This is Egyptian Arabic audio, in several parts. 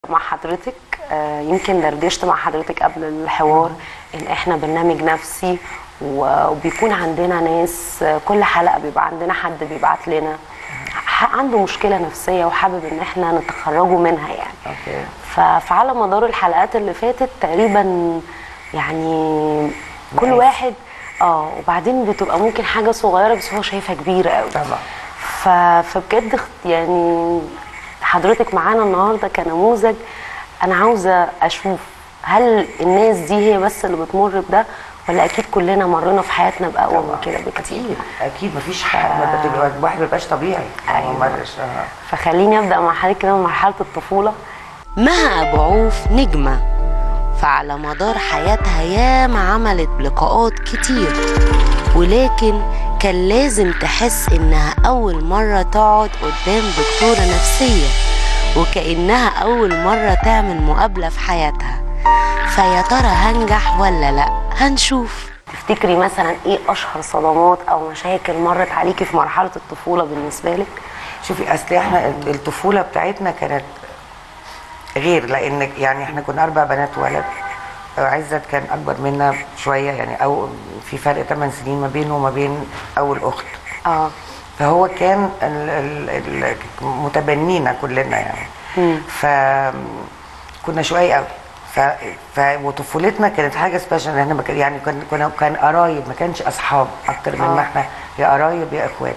مع حضرتك آه، يمكن دردشت مع حضرتك قبل الحوار ان احنا برنامج نفسي و- وبيكون عندنا ناس آه، كل حلقه بيبقى عندنا حد بيبعت لنا ح- عنده مشكله نفسيه وحابب ان احنا نتخرجوا منها يعني اوكي ف- فعلى مدار الحلقات اللي فاتت تقريبا يعني كل ناس. واحد اه وبعدين بتبقى ممكن حاجه صغيره بس هو شايفها كبيره قوي طبعا ف... فبجد اخت- يعني حضرتك معانا النهارده كنموذج انا عاوزه اشوف هل الناس دي هي بس اللي بتمر بده ولا اكيد كلنا مرينا في حياتنا باقوى من كده بكتير اكيد اكيد مفيش حاجه ما بتبقى الواحد ما بيبقاش طبيعي أيوة. هو مرش آه. فخليني ابدا مع حضرتك كده من مرحله الطفوله مها أبو عوف نجمة فعلى مدار حياتها ياما عملت لقاءات كتير ولكن كان لازم تحس إنها أول مرة تقعد قدام دكتورة نفسية وكأنها أول مرة تعمل مقابلة في حياتها فيا ترى هنجح ولا لأ هنشوف تفتكري مثلا ايه اشهر صدمات او مشاكل مرت عليكي في مرحله الطفوله بالنسبه لك شوفي اصل احنا الطفوله بتاعتنا كانت غير لان يعني احنا كنا اربع بنات وولد عزت كان اكبر منا شويه يعني او في فرق 8 سنين ما بينه وما بين اول اخت اه فهو كان ال ال ال متبنينا كلنا يعني ف كنا شويه قوي ف... ف وطفولتنا كانت حاجه سبيشال احنا ما كان- يعني كان كنا كان قرايب ما كانش اصحاب اكتر من آه. ما احنا يا قرايب يا اخوات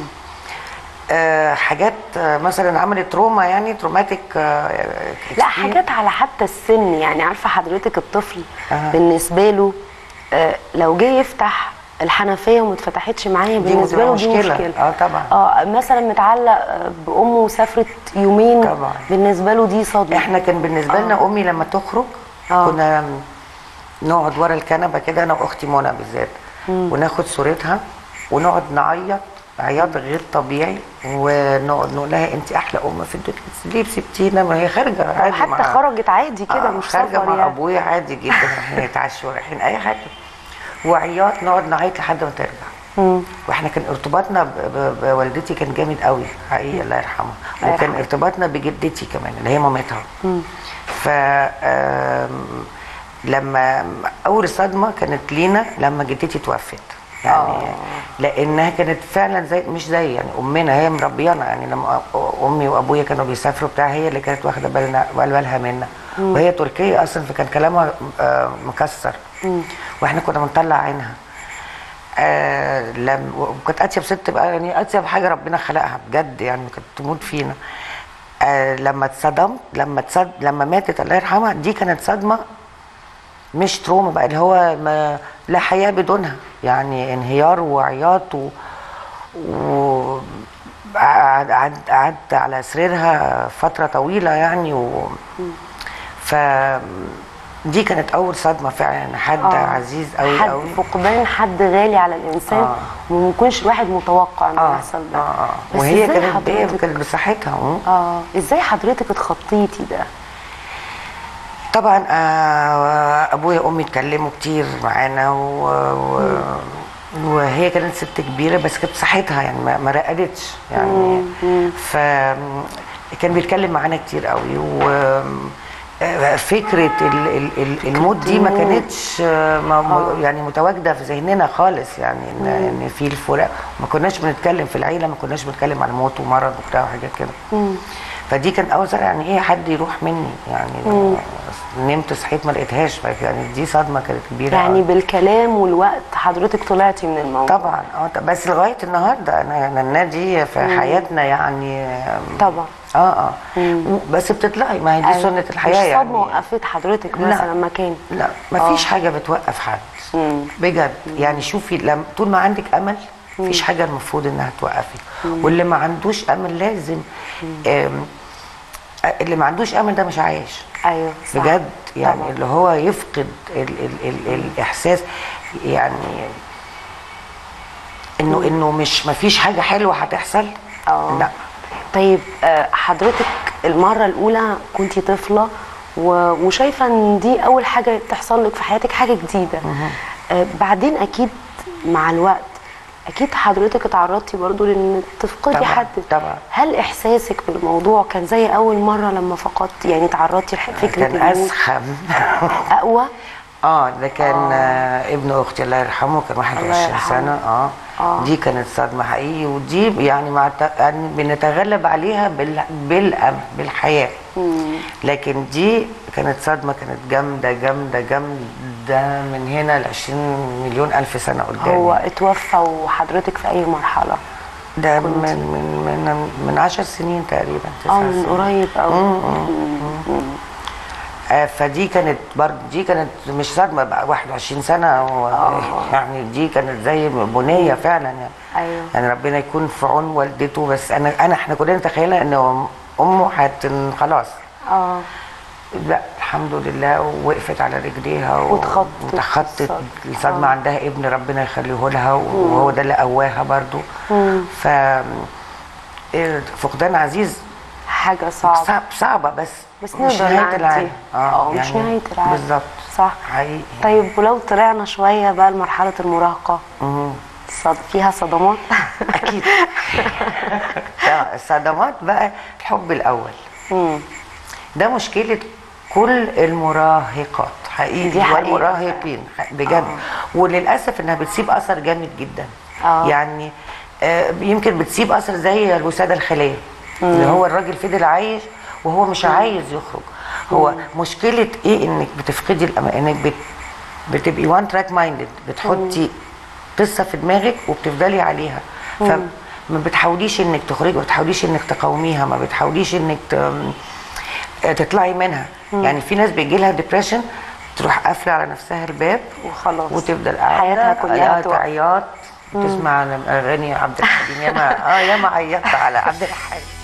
آه حاجات آه مثلا عملت تروما يعني تروماتيك آه لا حاجات على حتى السن يعني عارفه حضرتك الطفل أها. بالنسبه له آه لو جه يفتح الحنفيه وما اتفتحتش معايا دي بالنسبه له دي مشكلة. مشكله آه طبعا. اه مثلا متعلق آه، بامه وسافرت يومين طبعا. بالنسبه له دي صدمه احنا كان بالنسبه لنا امي لما تخرج آه. كنا نقعد ورا الكنبه كده انا واختي منى بالذات وناخد صورتها ونقعد نعيط عياط غير طبيعي ونقعد نقول لها انت احلى ام في الدنيا ليه سبتينا ما هي خارجه عادي حتى مع- خرجت عادي كده آه، مش خارجه سفر مع يعني ابويا عادي جدا رايحين يتعشوا رايحين اي حاجه وعياط نقعد نعيط لحد ما ترجع واحنا كان ارتباطنا ب- ب- بوالدتي كان جامد قوي حقيقي الله يرحمها الله وكان يرحمها. ارتباطنا بجدتي كمان اللي هي مامتها ف آم، لما اول صدمه كانت لينا لما جدتي توفت يعني آه. لانها كانت فعلا زي مش زي يعني امنا هي مربيانا يعني لما امي وابويا كانوا بيسافروا بتاع هي اللي كانت واخده بالنا بالها منا وهي تركيه اصلا فكان كلامها آه، مكسر واحنا كنا بنطلع عينها آه لم وكانت اطيب ست بقى يعني اطيب حاجه ربنا خلقها بجد يعني كانت تموت فينا آه لما اتصدمت لما تصد لما ماتت الله يرحمها دي كانت صدمه مش تروما بقى اللي هو ما لا حياه بدونها يعني انهيار وعياط و, و قعد- قعد- قعدت على سريرها فتره طويله يعني و ف دي كانت اول صدمه فعلا حد آه. عزيز قوي حد قوي فقدان حد غالي على الانسان آه. وما يكونش الواحد متوقع انه اه يحصل ده اه بس وهي إزاي كانت هي حضرتك- كانت بصحتها مم. اه ازاي حضرتك اتخطيتي ده طبعا آه ابويا وامي اتكلموا كتير معانا و... و... وهي كانت ست كبيره بس كانت بصحتها يعني ما, ما رقدتش يعني ف كان بيتكلم معانا كتير قوي و آه، فكره ال- ال- ال- الموت دي ما الموت. كانتش آه، ما- م- يعني متواجده في ذهننا خالص يعني ان ان في الفراق ما كناش بنتكلم في العيله ما كناش بنتكلم عن موت ومرض وبتاع وحاجات كده فدي كان اول صدمه يعني ايه حد يروح مني يعني نمت صحيت ما لقيتهاش يعني دي صدمه كانت كبيره يعني أوي. بالكلام والوقت حضرتك طلعتي من الموضوع طبعا اه طب- بس لغايه النهارده انا يعني النادي في حياتنا يعني آم، طبعا اه اه بس بتطلعي ما هي دي سنه الحياه مش يعني صدمه وقفت حضرتك لا. مثلا مكان لا ما فيش حاجه بتوقف حد بجد يعني شوفي لما طول ما عندك امل مفيش حاجه المفروض انها توقفك واللي ما عندوش امل لازم آم، اللي ما عندوش امل ده مش عايش ايوه صح. بجد يعني طبعاً. اللي هو يفقد ال ال ال الاحساس يعني انه انه مش ما فيش حاجه حلوه هتحصل آه. لا طيب آه، حضرتك المرة الأولى كنتي طفلة و- وشايفة إن دي أول حاجة تحصل لك في حياتك حاجة جديدة آه، بعدين أكيد مع الوقت اكيد حضرتك اتعرضتي برضو لان تفقدي طبعاً، حد طبعاً. هل احساسك بالموضوع كان زي اول مره لما فقدت يعني تعرضتي لفكره كان الموت اسخم اقوى اه ده كان آه. ابن اختي الله يرحمه كان 21 يرحمه. سنه اه, آه. دي كانت صدمه حقيقي ودي يعني مع الت- يعني بنتغلب عليها بال... بالأم بالحياه لكن دي كانت صدمه كانت جامده جامده جامده من هنا ل 20 مليون الف سنه قدام هو اتوفى وحضرتك في اي مرحله ده من من من من 10 سنين تقريبا تسع اه من سنين. قريب قوي آه، فدي كانت برضه دي كانت مش صدمه بقى 21 سنه و... يعني دي كانت زي بنيه فعلا يعني أيوة. يعني ربنا يكون في عون والدته بس انا انا احنا كلنا نتخيلها ان امه هت خلاص اه لا الحمد لله وقفت على رجليها و- واتخطت وتخطت الصدمة. الصدمه عندها ابن ربنا يخليه لها وهو ده اللي قواها برضه ف إيه، فقدان عزيز حاجه صعبه صعب صعبة بس بس مش نقدر نهاية نعدي. العالم آه، مش نهاية العالم. بالظبط صح حقيقي طيب ولو طلعنا شويه بقى لمرحله المراهقه صد... فيها صدمات أكيد لا، الصدمات بقى الحب الأول مم. ده مشكلة كل المراهقات دي حقيقي حقيقة. والمراهقين بجد وللأسف إنها بتسيب أثر جامد جدا آه. يعني آه، يمكن بتسيب أثر زي الوسادة الخلية اللي هو الراجل فضل عايش وهو مش عايز يخرج هو مشكلة إيه إنك بتفقدي الأمان إنك بت بتبقي وان تراك مايندد بتحطي قصه في دماغك وبتفضلي عليها فما بتحاوليش انك تخرجي ما بتحاوليش انك تقاوميها ما بتحاوليش انك ت... تطلعي منها يعني في ناس بيجي لها ديبريشن تروح قافله على نفسها الباب وخلاص. وتفضل قاعده حياتها كلها عياط توقف. عياط تسمع اغاني عبد الحليم ياما اه ياما عيطت على عبد الحليم